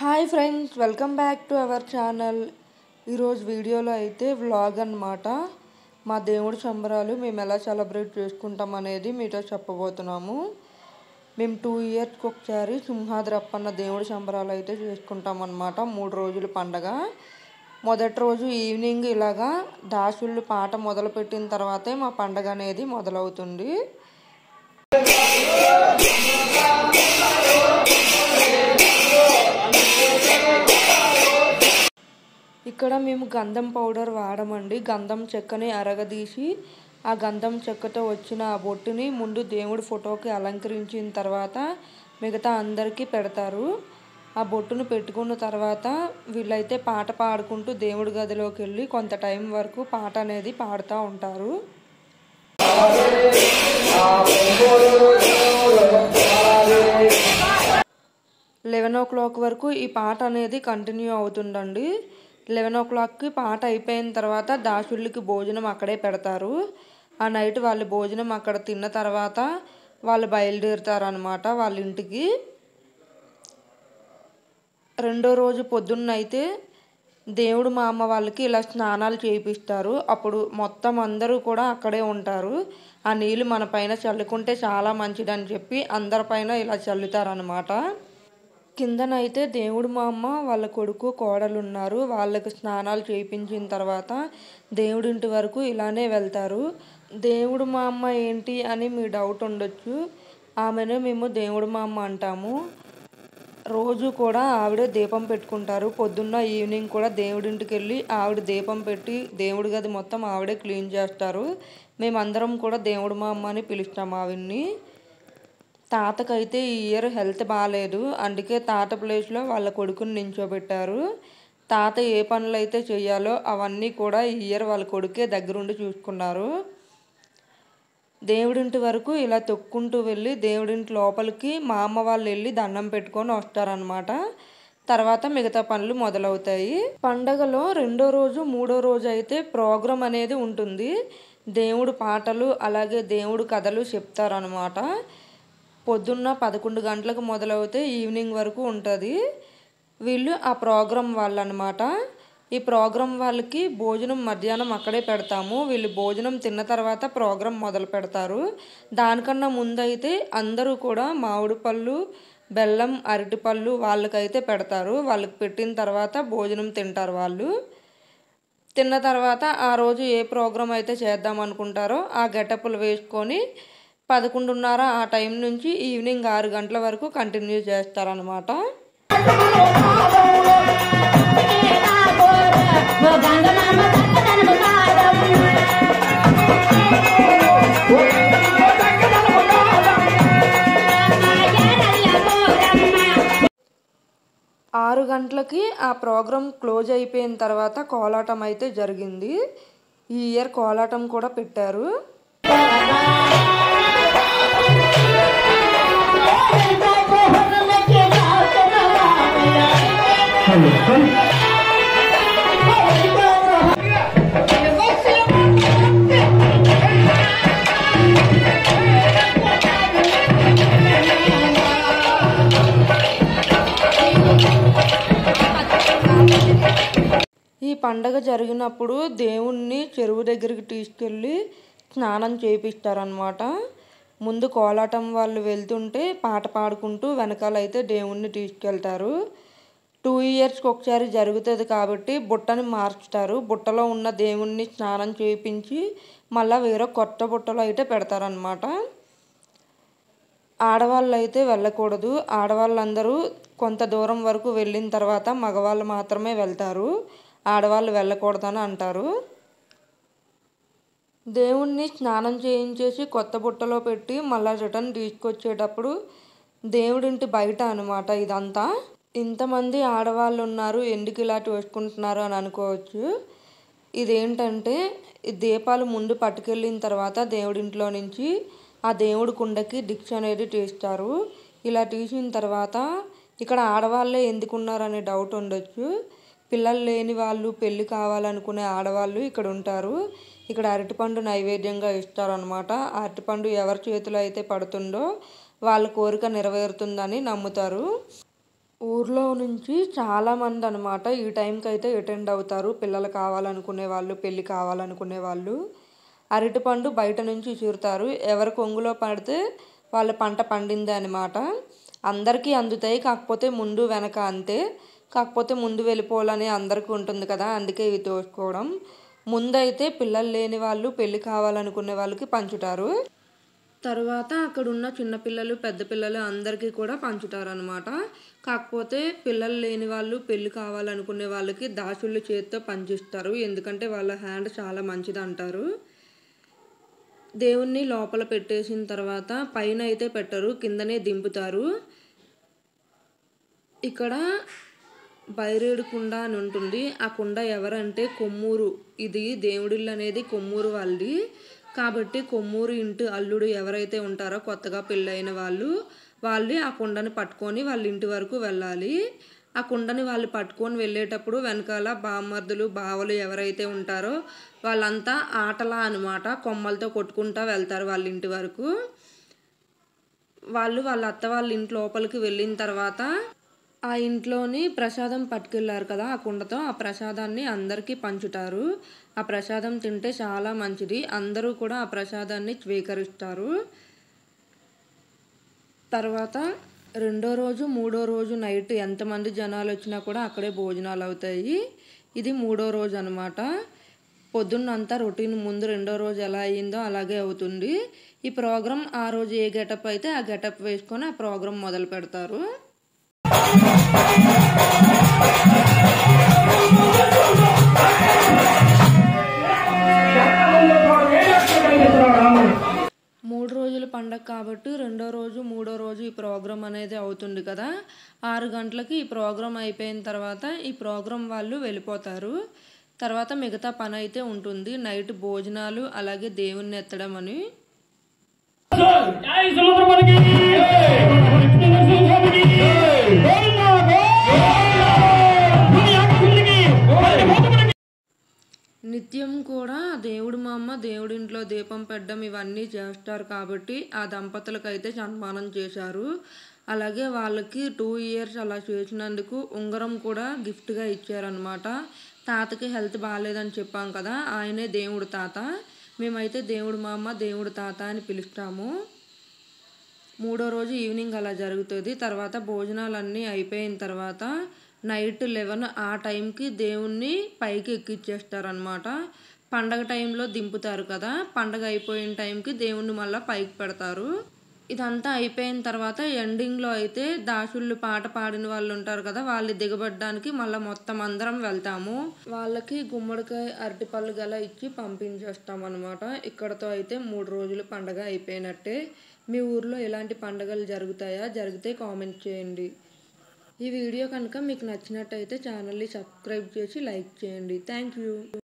hi friends welcome back to our channel ఈరోజు వీడియోలో అయితే వ్లాగ్ అన్నమాట మా దేవుడి సంబరాలు మేము ఎలా సెలబ్రేట్ చేసుకుంటాం అనేది మీతో చెప్పబోతున్నాము మేము టూ ఇయర్స్కి ఒకసారి సింహాద్రి అప్పన్న దేవుడి సంబరాలు అయితే చేసుకుంటాం అన్నమాట మూడు రోజుల పండగ మొదటి రోజు ఈవినింగ్ ఇలాగా దాసుళ్ళు పాట మొదలుపెట్టిన తర్వాతే మా పండగ అనేది మొదలవుతుంది ఇక్కడ మేము గంధం పౌడర్ వాడమండి గంధం చెక్కని అరగదీసి ఆ గంధం చెక్కతో వచ్చిన ఆ బొట్టుని ముందు దేవుడి ఫోటోకి అలంకరించిన తర్వాత మిగతా అందరికీ పెడతారు ఆ బొట్టును పెట్టుకున్న తర్వాత వీళ్ళైతే పాట పాడుకుంటూ దేవుడి గదిలోకి వెళ్ళి కొంత టైం వరకు పాట అనేది పాడుతూ ఉంటారు లెవెన్ ఓ క్లాక్ వరకు ఈ పాట అనేది కంటిన్యూ అవుతుందండి లెవెన్ ఓ క్లాక్కి పాట అయిపోయిన తర్వాత దాసుళ్ళకి భోజనం అక్కడే పెడతారు ఆ నైట్ వాళ్ళు భోజనం అక్కడ తిన్న తర్వాత వాళ్ళు బయలుదేరుతారు అనమాట వాళ్ళ ఇంటికి రెండో రోజు పొద్దున్న అయితే దేవుడు మా అమ్మ వాళ్ళకి ఇలా స్నానాలు చేయిస్తారు అప్పుడు మొత్తం అందరూ కూడా అక్కడే ఉంటారు ఆ నీళ్ళు మన పైన చల్లుకుంటే చాలా మంచిదని చెప్పి అందరిపైన ఇలా చల్లుతారనమాట కిందనైతే దేవుడు మా అమ్మ వాళ్ళ కొడుకు కోడలు ఉన్నారు వాళ్ళకి స్నానాలు చేయించిన తర్వాత దేవుడింటి వరకు ఇలానే వెళ్తారు దేవుడు మా అమ్మ ఏంటి అని మీ డౌట్ ఉండొచ్చు ఆమెను మేము దేవుడు మా అమ్మ అంటాము రోజు కూడా ఆవిడ దీపం పెట్టుకుంటారు పొద్దున్న ఈవినింగ్ కూడా దేవుడింటికి వెళ్ళి ఆవిడ దీపం పెట్టి దేవుడి గది మొత్తం ఆవిడే క్లీన్ చేస్తారు మేమందరం కూడా దేవుడు మా అమ్మ అని పిలుస్తాం ఆవిడ్ని తాతకైతే ఈ ఇయర్ హెల్త్ బాగాలేదు అందుకే తాత ప్లేస్లో వాళ్ళ కొడుకుని నించోబెట్టారు తాత ఏ పనులు అయితే చేయాలో అవన్నీ కూడా ఈ ఇయర్ వాళ్ళ కొడుకే దగ్గరుండి చూసుకున్నారు దేవుడింటి వరకు ఇలా తొక్కుంటూ వెళ్ళి దేవుడింటి లోపలికి మా అమ్మ వాళ్ళు వెళ్ళి దండం పెట్టుకొని వస్తారనమాట తర్వాత మిగతా పనులు మొదలవుతాయి పండగలో రెండో రోజు మూడో రోజు అయితే ప్రోగ్రాం అనేది ఉంటుంది దేవుడు పాటలు అలాగే దేవుడు కథలు చెప్తారనమాట పొద్దున్న పదకొండు గంటలకు మొదలవుతే ఈవినింగ్ వరకు ఉంటుంది వీళ్ళు ఆ ప్రోగ్రాం వాళ్ళు అనమాట ఈ ప్రోగ్రాం వాళ్ళకి భోజనం మధ్యాహ్నం అక్కడే పెడతాము వీళ్ళు భోజనం తిన్న తర్వాత ప్రోగ్రాం మొదలు పెడతారు దానికన్నా ముందైతే అందరూ కూడా మామిడి పళ్ళు బెల్లం అరటిపళ్ళు వాళ్ళకైతే పెడతారు వాళ్ళకి పెట్టిన తర్వాత భోజనం తింటారు వాళ్ళు తిన్న తర్వాత ఆ రోజు ఏ ప్రోగ్రాం అయితే చేద్దాం అనుకుంటారో ఆ గెటప్పులు వేసుకొని పదకొండున్నర ఆ టైం నుంచి ఈవినింగ్ ఆరు గంటల వరకు కంటిన్యూ చేస్తారనమాట ఆరు గంటలకి ఆ ప్రోగ్రాం క్లోజ్ అయిపోయిన తర్వాత కోలాటం అయితే జరిగింది ఈ ఇయర్ కోలాటం కూడా పెట్టారు ఈ పండగ జరిగినప్పుడు దేవుణ్ణి చెరువు దగ్గరికి తీసుకెళ్ళి స్నానం చేపిస్తారనమాట ముందు కోలాటం వాళ్ళు వెళ్తుంటే పాట పాడుకుంటూ వెనకాలైతే దేవుణ్ణి తీసుకెళ్తారు టూ ఇయర్స్కి ఒకసారి జరుగుతుంది కాబట్టి బుట్టని మార్చుతారు బుట్టలో ఉన్న దేవుణ్ణి స్నానం చేయించి మళ్ళీ వేరే కొత్త బుట్టలో అయితే పెడతారనమాట ఆడవాళ్ళు అయితే వెళ్ళకూడదు ఆడవాళ్ళందరూ కొంత దూరం వరకు వెళ్ళిన తర్వాత మగవాళ్ళు మాత్రమే వెళ్తారు ఆడవాళ్ళు వెళ్ళకూడదని అంటారు దేవుణ్ణి స్నానం చేయించేసి కొత్త బుట్టలో పెట్టి మళ్ళీ రిటర్న్ తీసుకొచ్చేటప్పుడు దేవుడింటి బయట అనమాట ఇదంతా ఇంతమంది ఆడవాళ్ళు ఉన్నారు ఎందుకు ఇలా చూసుకుంటున్నారు అని అనుకోవచ్చు ఇదేంటంటే ఈ దీపాలు ముందు పట్టుకెళ్ళిన తర్వాత దేవుడింట్లో నుంచి ఆ దేవుడి కుండకి దీక్ష అనేది తీస్తారు ఇలా తీసిన తర్వాత ఇక్కడ ఆడవాళ్ళే ఎందుకున్నారనే డౌట్ ఉండొచ్చు పిల్లలు లేని వాళ్ళు పెళ్ళి కావాలనుకునే ఆడవాళ్ళు ఇక్కడ ఉంటారు ఇక్కడ అరటిపండు నైవేద్యంగా ఇస్తారనమాట అరటిపండు ఎవరి చేతిలో అయితే పడుతుందో వాళ్ళ కోరిక నెరవేరుతుందని నమ్ముతారు ఊర్లో నుంచి చాలామంది అనమాట ఈ టైంకి అయితే అటెండ్ అవుతారు పిల్లలు కావాలనుకునే వాళ్ళు పెళ్ళి కావాలనుకునే వాళ్ళు అరటిపండు బయట నుంచి ఇసురుతారు ఎవరి కొంగులో పడితే వాళ్ళ పంట పండింది అనమాట అందరికీ అందుతాయి కాకపోతే ముందు వెనక అంతే కాకపోతే ముందు వెళ్ళిపోవాలని అందరికీ ఉంటుంది కదా అందుకే ఇవి తోసుకోవడం ముందైతే పిల్లలు లేని వాళ్ళు పెళ్ళి కావాలనుకునే వాళ్ళకి పంచుతారు తర్వాత అక్కడ ఉన్న చిన్నపిల్లలు పెద్ద పిల్లలు అందరికీ కూడా పంచుతారు అనమాట కాకపోతే పిల్లలు లేని వాళ్ళు పెళ్ళి కావాలనుకునే వాళ్ళకి దాసుళ్ళు చేతితో పంచిస్తారు ఎందుకంటే వాళ్ళ హ్యాండ్ చాలా మంచిది అంటారు దేవుణ్ణి లోపల పెట్టేసిన తర్వాత పైన అయితే పెట్టరు కిందనే దింపుతారు ఇక్కడ బైరేడు కుండ అని ఉంటుంది ఆ కుండ ఎవరంటే కొమ్మూరు ఇది దేవుడిల్లు అనేది కొమ్మూరు వాళ్ళది కాబట్టి కొమ్మూరు ఇంటి అల్లుడు ఎవరైతే ఉంటారో కొత్తగా పెళ్ళైన వాళ్ళు వాళ్ళు ఆ కుండని పట్టుకొని వాళ్ళ ఇంటి వరకు వెళ్ళాలి ఆ కుండని వాళ్ళు పట్టుకొని వెళ్ళేటప్పుడు వెనకాల బామ్మర్దులు బావలు ఎవరైతే ఉంటారో వాళ్ళంతా ఆటలా అనమాట కొమ్మలతో కొట్టుకుంటా వెళ్తారు వాళ్ళ ఇంటి వరకు వాళ్ళు వాళ్ళ అత్త వాళ్ళ ఇంటి లోపలికి వెళ్ళిన తర్వాత ఆ ఇంట్లోని ప్రసాదం పట్టుకెళ్ళారు కదా ఆ కుండతో ఆ ప్రసాదాన్ని అందరికీ పంచుతారు ఆ ప్రసాదం తింటే చాలా మంచిది అందరూ కూడా ఆ ప్రసాదాన్ని స్వీకరిస్తారు తర్వాత రెండో రోజు మూడో రోజు నైట్ ఎంతమంది జనాలు వచ్చినా కూడా అక్కడే భోజనాలు అవుతాయి ఇది మూడో రోజు అనమాట పొద్దున్నంతా రొటీన్ ముందు రెండో రోజు ఎలా అయ్యిందో అలాగే అవుతుంది ఈ ప్రోగ్రామ్ ఆ రోజు ఏ గెటప్ అయితే ఆ గెటప్ వేసుకొని ఆ ప్రోగ్రామ్ మొదలు పెడతారు మూడు రోజుల పండగ కాబట్టి రెండో రోజు మూడో రోజు ఈ ప్రోగ్రామ్ అనేది అవుతుంది కదా ఆరు గంటలకి ఈ ప్రోగ్రామ్ అయిపోయిన తర్వాత ఈ ప్రోగ్రామ్ వాళ్ళు వెళ్ళిపోతారు తర్వాత మిగతా పని అయితే ఉంటుంది నైట్ భోజనాలు అలాగే దేవుణ్ణి ఎత్తడం అని జై సముద్రమునికి విష్ణు నరసింహస్వామికి గోవిందా గోవిందా భూమి ఆకాశమునికి పంచభూతమునికి నిత్యం కూడా దేవుడు మా అమ్మ దేవుడింట్లో దీపం పెట్టడం ఇవన్నీ చేస్తారు కాబట్టి ఆ దంపతులకు అయితే సన్మానం చేశారు అలాగే వాళ్ళకి టూ ఇయర్స్ అలా చేసినందుకు ఉంగరం కూడా గిఫ్ట్గా ఇచ్చారనమాట తాతకి హెల్త్ బాగాలేదని చెప్పాం కదా ఆయనే దేవుడు తాత మేమైతే దేవుడు మా అమ్మ దేవుడు తాత అని పిలుస్తాము మూడో రోజు ఈవినింగ్ అలా జరుగుతుంది తర్వాత భోజనాలన్నీ అయిపోయిన తర్వాత నైట్ లెవెన్ ఆ టైంకి దేవుణ్ణి పైకి ఎక్కిచ్చేస్తారనమాట పండగ టైంలో దింపుతారు కదా పండగ అయిపోయిన టైంకి దేవుణ్ణి మళ్ళీ పైకి పెడతారు ఇదంతా అయిపోయిన తర్వాత ఎండింగ్లో అయితే దాసుళ్ళు పాట పాడిన వాళ్ళు ఉంటారు కదా వాళ్ళు దిగబడ్డానికి మళ్ళీ మొత్తం అందరం వెళ్తాము వాళ్ళకి గుమ్మడికాయ అరటిపళ్ళు గల ఇచ్చి పంపించేస్తాం అనమాట ఇక్కడతో అయితే మూడు రోజులు పండగ అయిపోయినట్టే మీ ఊర్లో ఎలాంటి పండగలు జరుగుతాయా జరిగితే కామెంట్ చేయండి ఈ వీడియో కనుక మీకు నచ్చినట్టయితే ఛానల్ని సబ్స్క్రైబ్ చేసి లైక్ చేయండి థ్యాంక్ యూ